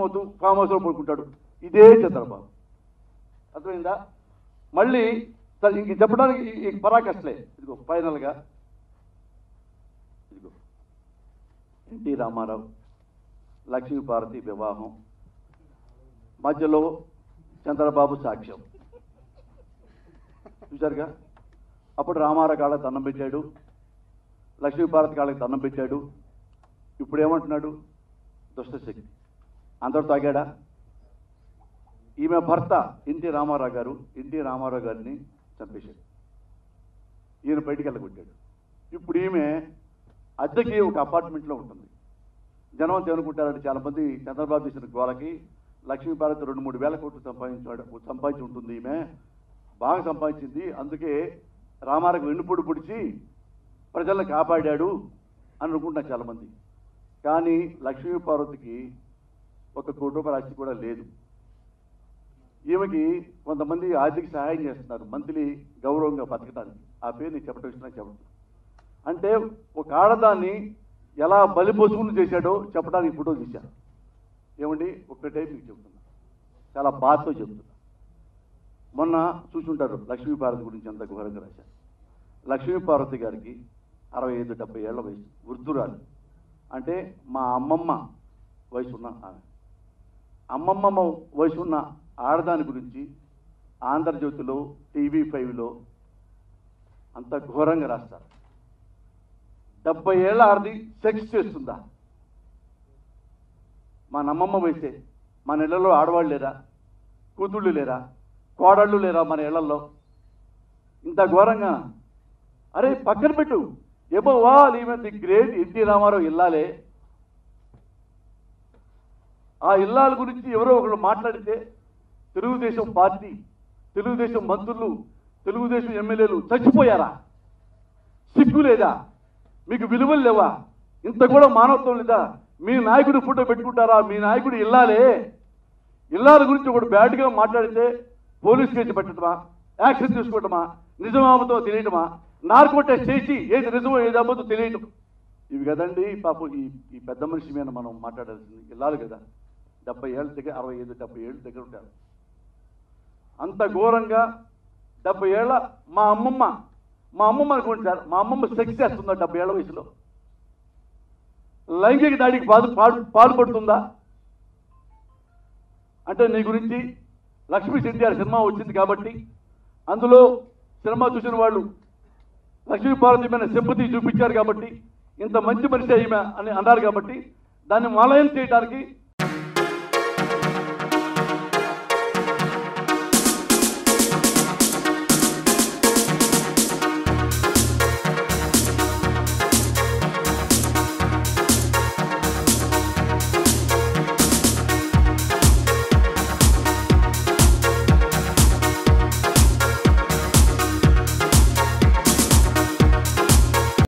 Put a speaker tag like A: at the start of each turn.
A: అవుతూ ఫామ్ హౌస్లో పడుకుంటాడు ఇదే చంద్రబాబు అర్థమైందా మళ్ళీ సరే ఇంక చెప్పడానికి ఈ- ఈ పరాకష్టలే ఇదిగో ఫైనల్గా ఇదిగో ఎన్టీ రామారావు లక్ష్మీపార్వతి వివాహం మధ్యలో చంద్రబాబు సాక్ష్యం చూశారుగా అప్పుడు రామారావు కాళ్ళకి దండం పెట్టాడు లక్ష్మీపార్వతి కాళ్ళకి దండం పెట్టాడు ఇప్పుడు ఏమంటున్నాడు దుష్టశక్తి అందరూ తాగాడా ఈమె భర్త ఎన్టీ రామారావు గారు ఎన్టీ రామారావు గారిని చంపేశాడు ఈయన బయటికి వెళ్ళగొట్టాడు ఇప్పుడు ఈమె అద్దెకి ఒక అపార్ట్మెంట్లో ఉంటుంది జనం అంతా అనుకుంటారంటే చాలా మంది చంద్రబాబు చేసిన గోలకి లక్ష్మీపార్వతి రెండు మూడు వేల కోట్లు సంపాదించాడు సంపాదించి ఉంటుంది ఈమె బాగా సంపాదించింది అందుకే రామారావు వెన్నుపొడి పొడిచి ప్రజలను కాపాడాడు అని అనుకుంటున్నారు చాలా మంది కానీ లక్ష్మీపార్వతికి ఒక కోటి రూపాయల ఆస్తి కూడా లేదు ఈమెకి కొంతమంది ఆర్థిక సహాయం చేస్తున్నారు మంత్లీ గౌరవంగా బతకడానికి ఆ పేరు నేను చెప్పడం ఇష్టం చెప్పడం అంటే ఒక ఆడదాన్ని ఎలా బలిపోసుకుని చేశాడో చెప్పడానికి ఫోటో తీశాను ఏమండి ఒక్కటే మీకు చెప్తున్నా చాలా బాధతో చెప్తున్నా మొన్న చూసుంటారు లక్ష్మీపార్వతి గురించి అంత ఘోరంగా రాశారు లక్ష్మీపార్వతి గారికి అరవై ఐదు డెబ్బై ఏళ్ల వయసు వృద్ధురాలు అంటే మా అమ్మమ్మ వయసు ఉన్న ఆమె అమ్మమ్మ వయసు ఉన్న ఆడదాని గురించి ఆంధ్రజ్యోతిలో టీవీ ఫైవ్లో అంత ఘోరంగా రాస్తారు డెబ్బై ఏళ్ళ ఆడది సెక్స్ చేస్తుందా మా నమ్మమ్మ వయసే మన ఇళ్లలో ఆడవాళ్ళు లేరా కూతుళ్ళు లేరా కోడళ్ళు లేరా మన ఇళ్లలో ఇంత ఘోరంగా అరే పక్కన పెట్టు ఏమో వా ఈమె ది గ్రేట్ ఎన్టీ రామారావు ఇల్లాలే ఆ ఇల్లాల గురించి ఎవరో ఒకరు మాట్లాడితే తెలుగుదేశం పార్టీ తెలుగుదేశం మంత్రులు తెలుగుదేశం ఎమ్మెల్యేలు చచ్చిపోయారా సిగ్గు లేదా మీకు విలువలు లేవా ఇంత కూడా మానవత్వం లేదా మీ నాయకుడు ఫోటో పెట్టుకుంటారా మీ నాయకుడు ఇల్లాలే ఇల్లాల గురించి ఒకడు బ్యాడ్గా మాట్లాడితే పోలీస్ కేసు పెట్టడమా యాక్షన్ తీసుకోవటమా నిజమాబతో తెలియటమా నార్కో టెస్ట్ చేసి ఏది నిజమో ఏది అబద్ధో తెలియటం ఇవి కదండి పాపం ఈ ఈ పెద్ద మనిషి మీద మనం మాట్లాడాల్సింది ఇల్లాలు కదా డెబ్బై ఏళ్ళ దగ్గర అరవై ఐదు డెబ్బై ఏళ్ళ దగ్గర ఉంటారు అంత ఘోరంగా డెబ్బై ఏళ్ళ మా అమ్మమ్మ మా అమ్మమ్మ అనుకోండి సార్ మా అమ్మమ్మ సెక్స్ చేస్తుందా డెబ్బై ఏళ్ళ వయసులో లైంగిక దాడికి పాదు పాడు పాల్పడుతుందా అంటే నీ గురించి లక్ష్మీ ఎన్టీఆర్ సినిమా వచ్చింది కాబట్టి అందులో సినిమా చూసిన వాళ్ళు లక్ష్మీ పార్వతి మీద సింపతి చూపించారు కాబట్టి ఇంత మంచి మనిషి ఈమె అని అన్నారు కాబట్టి దాన్ని మాలయం చేయడానికి